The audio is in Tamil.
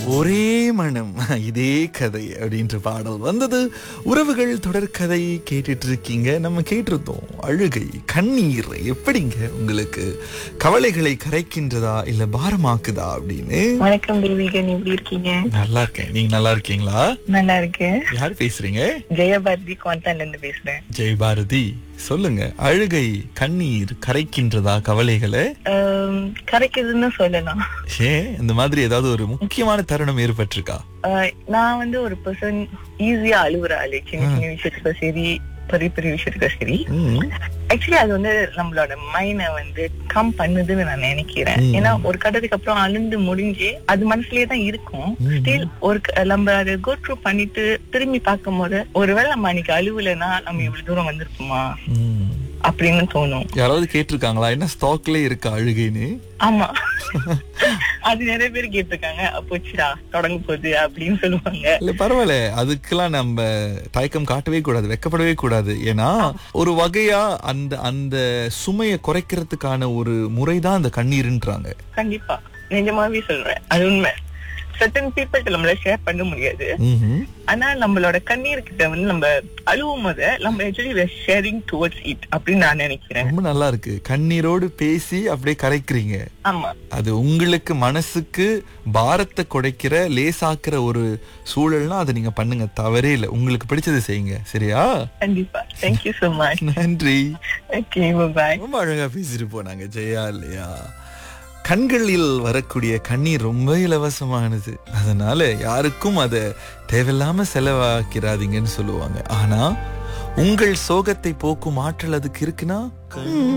ஒரே மனம் இதே கதை அப்படின்ற பாடல் வந்தது உறவுகள் தொடர்கதை கேட்டுட்டு இருக்கீங்க நம்ம கேட்டிருந்தோம் அழுகை கண்ணீர் எப்படிங்க உங்களுக்கு கவலைகளை கரைக்கின்றதா இல்ல பாரமாக்குதா அப்படின்னு வணக்கம் தேவிகன் எப்படி இருக்கீங்க நல்லா இருக்கேன் நீங்க நல்லா இருக்கீங்களா நல்லா இருக்கேன் யார் பேசுறீங்க ஜெயபாரதி குவாந்தான்ல இருந்து பேசுறேன் ஜெய் பாரதி சொல்லுங்க அழுகை கண்ணீர் கரைக்கின்றதா கவலைகளை ஆம், கரைக்குதுன்னு சொல்லலாம் ஏன் இந்த மாதிரி ஏதாவது ஒரு முக்கியமான தருணம் ஏற்பட்டிருக்கா ஆஹ், நான் வந்து ஒரு பர்சன் ஈஸியா அழுகுற ஆளு சின்ன சின்ன விஷயத்துக்கு சரி பெரிய பெரிய விஷயத்துக்கு சரி ம், ஆக்சுவலி அது வந்து நம்மளோட மைண்ட வந்து கம் பண்ணுதுன்னு நான் நினைக்கிறேன் ம். ஏன்னா ஒரு கட்டத்துக்கு அப்புறம் அழுந்து முடிஞ்சு அது மனசுலயே தான் இருக்கும் ம். ஸ்டில் ஒரு க- நம்ம அதை கோ த்ரூ பண்ணிட்டு திரும்பி பார்க்கும் போது ஒருவேளை நம்ம அன்னைக்கு அழுவலைன்னா நம்ம இவ்வளவு தூரம் வந்திருப்போமா ம். அப்படின்னு தோணும் யாராவது கேட்டிருக்காங்களா என்ன ஸ்டாக்ல இருக்கா அழுகைன்னு ஆமா அது நிறைய பேர் கேட்டிருக்காங்க அப்போச்சுடா தொடங்க போகுது அப்படின்னு சொல்லுவாங்க இல்ல பரவாயில்ல அதுக்கெல்லாம் நம்ம தயக்கம் காட்டவே கூடாது வெக்கப்படவே கூடாது ஏன்னா ஒரு வகையா அந்த அந்த சுமையை குறைக்கிறதுக்கான ஒரு முறைதான் அந்த கண்ணீர்ன்றாங்க கண்டிப்பா நிஜமாவே சொல்றேன் அது உண்மை சர்டன் பீப்பிள் நம்மள ஷேர் பண்ண முடியாது ம்ஹும். ஆனா நம்மளோட கண்ணீர் கிட்ட வந்து நம்ம அழுவும் போது நம்ம ஆக்சுவலி ஷேரிங் டுவர்ட்ஸ் இட் அப்படின்னு நான் நினைக்கிறேன் ரொம்ப நல்லா இருக்கு கண்ணீரோடு பேசி அப்படியே கரைக்கிறீங்க ஆமா அது உங்களுக்கு மனசுக்கு பாரத்தை குறைக்கிற லேசாக்குற ஒரு சூழல்னா அதை நீங்க பண்ணுங்க தவறே இல்லை உங்களுக்கு பிடிச்சதை செய்யுங்க சரியா கண்டிப்பா தேங்க்யூ so மச் நன்றி ஓகே பாய் ரொம்ப அழகா பேசிட்டு போனாங்க ஜெயா இல்லையா கண்களில் வரக்கூடிய கண்ணீர் ரொம்ப இலவசமானது அதனால யாருக்கும் அதை தேவையில்லாம செலவாக்கிறாதீங்கன்னு சொல்லுவாங்க ஆனா உங்கள் சோகத்தை போக்கும் ஆற்றல் அதுக்கு இருக்குன்னா